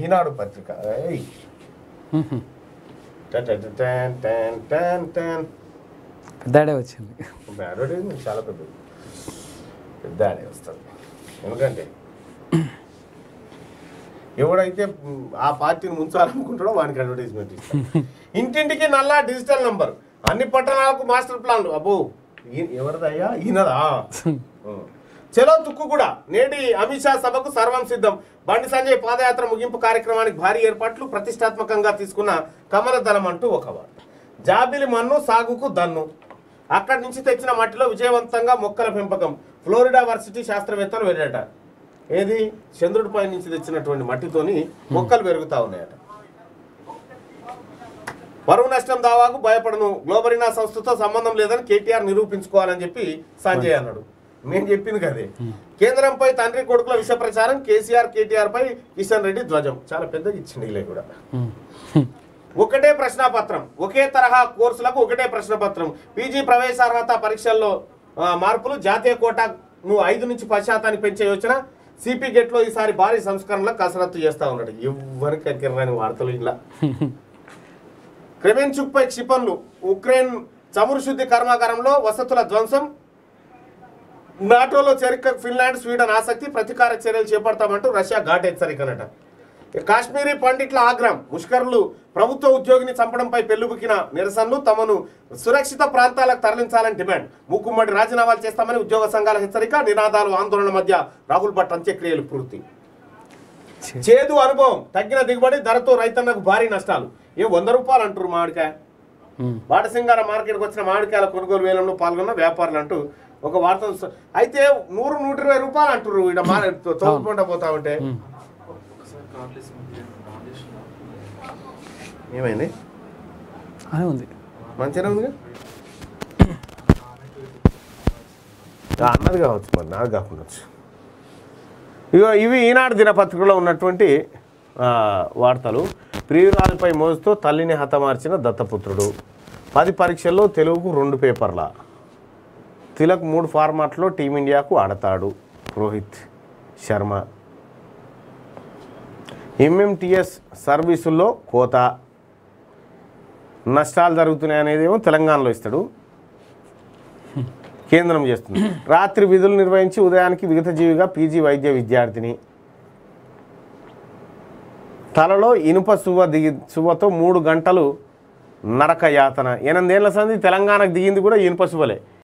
ఈనాడు పత్రిక ఏయ్. టన్ టన్ టన్ టన్ టన్ టన్. పెద్దాడే వచ్చింది ఇప్పుడు అడ్వర్టైజ్మెంట్ చాలా పెద్దది పెద్ద ఆడే వస్తుంది ఎందుకంటే ఎవడైతే మ్, ఆ పార్టీని ముంచాలనుకుంటాడో వానికి అడ్వర్టైజ్మెంట్ ఇస్తాడు ఇంటింటికి నల్లా డిజిటల్ నంబర్ అన్ని పట్టణాలకు మాస్టర్ ప్లాన్లు అబ్బో ఈ- ఎవరిదయ్యా ఈయనదా ఉం. చలో తుక్కు కూడా నేటి అమిత్ షా సభకు సర్వం సిద్ధం బండి సంజయ్ పాదయాత్ర ముగింపు కార్యక్రమానికి భారీ ఏర్పాట్లు ప్రతిష్టాత్మకంగా తీసుకున్న కమల దళం అంటూ ఒక వార్త జాబిలి మన్ను సాగుకు దన్ను అక్కడి నుంచి తెచ్చిన మట్టిలో విజయవంతంగా మొక్కల పెంపకం ఫ్లోరిడా వర్సిటీ శాస్త్రవేత్తలు వెళ్ళాట ఏది చంద్రుడిపై నుంచి తెచ్చినటువంటి మట్టితోని మొక్కలు పెరుగుతా ఉన్నాయట పరువు నష్టం దావాకు భయపడను గ్లోబరీనా సంస్థతో సంబంధం లేదని కేటీఆర్ నిరూపించుకోవాలని చెప్పి సంజయ్ అన్నాడు నేను చెప్పింది కదే కేంద్రంపై తండ్రి కొడుకుల విష ప్రచారం కేసీఆర్ కేటీఆర్ పై కిషన్ రెడ్డి ధ్వజం చాలా పెద్దగా ఇచ్చింది ఇలా కూడా ఒకటే ప్రశ్నపత్రం ఒకే తరహా కోర్సులకు ఒకటే ప్రశ్నపత్రం పీజీ ప్రవేశార్హత పరీక్షల్లో ఆ, మార్పులు జాతీయ కోటాను ఐదు నుంచి పది శాతానికి పెంచే యోచన సిపి గెట్లో ఈసారి భారీ సంస్కరణలకు కసరత్తు చేస్తా ఉన్నాడు ఎవరికి ఎక్కరాని వార్తలు ఇలా క్రెమెన్చుక్ పై క్షిపణులు ఉక్రెయిన్ చమురు శుద్ధి కర్మాగారంలో వసతుల ధ్వంసం నాటోలో చేరిక ఫిన్లాండ్ స్వీడన్ ఆసక్తి ప్రతీకార చర్యలు చేపడతామంటూ రష్యా ఘాట్ హెచ్చరికనట కాశ్మీరీ పండిట్ల ఆగ్రహం ముష్కరులు ప్రభుత్వ ఉద్యోగిని చంపడంపై పెళ్లుబుకిన నిరసనలు తమను సురక్షిత ప్రాంతాలకు తరలించాలని డిమాండ్ మూకుమ్మడి రాజీనామాలు చేస్తామని ఉద్యోగ సంఘాల హెచ్చరిక నినాదాలు ఆందోళన మధ్య రాహుల్ భట్ అంత్యక్రియలు పూర్తి చేదు అనుభవం తగ్గిన దిగుబడి ధరతో రైతన్నకు భారీ నష్టాలు ఏ వంద రూపాయలు అంటారు మామిడికాయ ఉమ్. బాటసింగార మార్కెట్కి వచ్చిన మామిడికాయల కొనుగోలు వేలంలో పాల్గొన్న వ్యాపారులు అంటూ ఒక వార్త వస్తు- అయితే నూరు నూట ఇరవై రూపాయలు అంటారు ఇక్కడ తోపుకుంటా పోతా ఉంటే ఉమ్. ఏమైంది అనే ఉంది మంచిగా ఉంది అన్నది కావచ్చు మరి నాది కాకుండొచ్చు ఇగో ఇవి ఈనాడు దినపత్రికలో ఉన్నటువంటి ఆ, వార్తలు ప్రియురాలపై మోజుతో తల్లిని హతమార్చిన దత్తపుత్రుడు పది పరీక్షల్లో తెలుగుకు రెండు పేపర్ల తిలక్ మూడు ఫార్మాట్లో టీమిండియాకు ఆడతాడు రోహిత్ శర్మ ఎంఎంటిఎస్ సర్వీసుల్లో కోత నష్టాలు జరుగుతున్నాయి అనేది ఏమో తెలంగాణలో ఇస్తాడు కేంద్రం చేస్తుంది రాత్రి విధులు నిర్వహించి ఉదయానికి విగత జీవిగా పీజీ వైద్య విద్యార్థిని తలలో ఇనుప సువ్వ దిగి సువ్వతో మూడు గంటలు నరక యాతన ఎనిమిదేళ్ల సంది తెలంగాణకు దిగింది కూడా ఇనుప సువ్వలే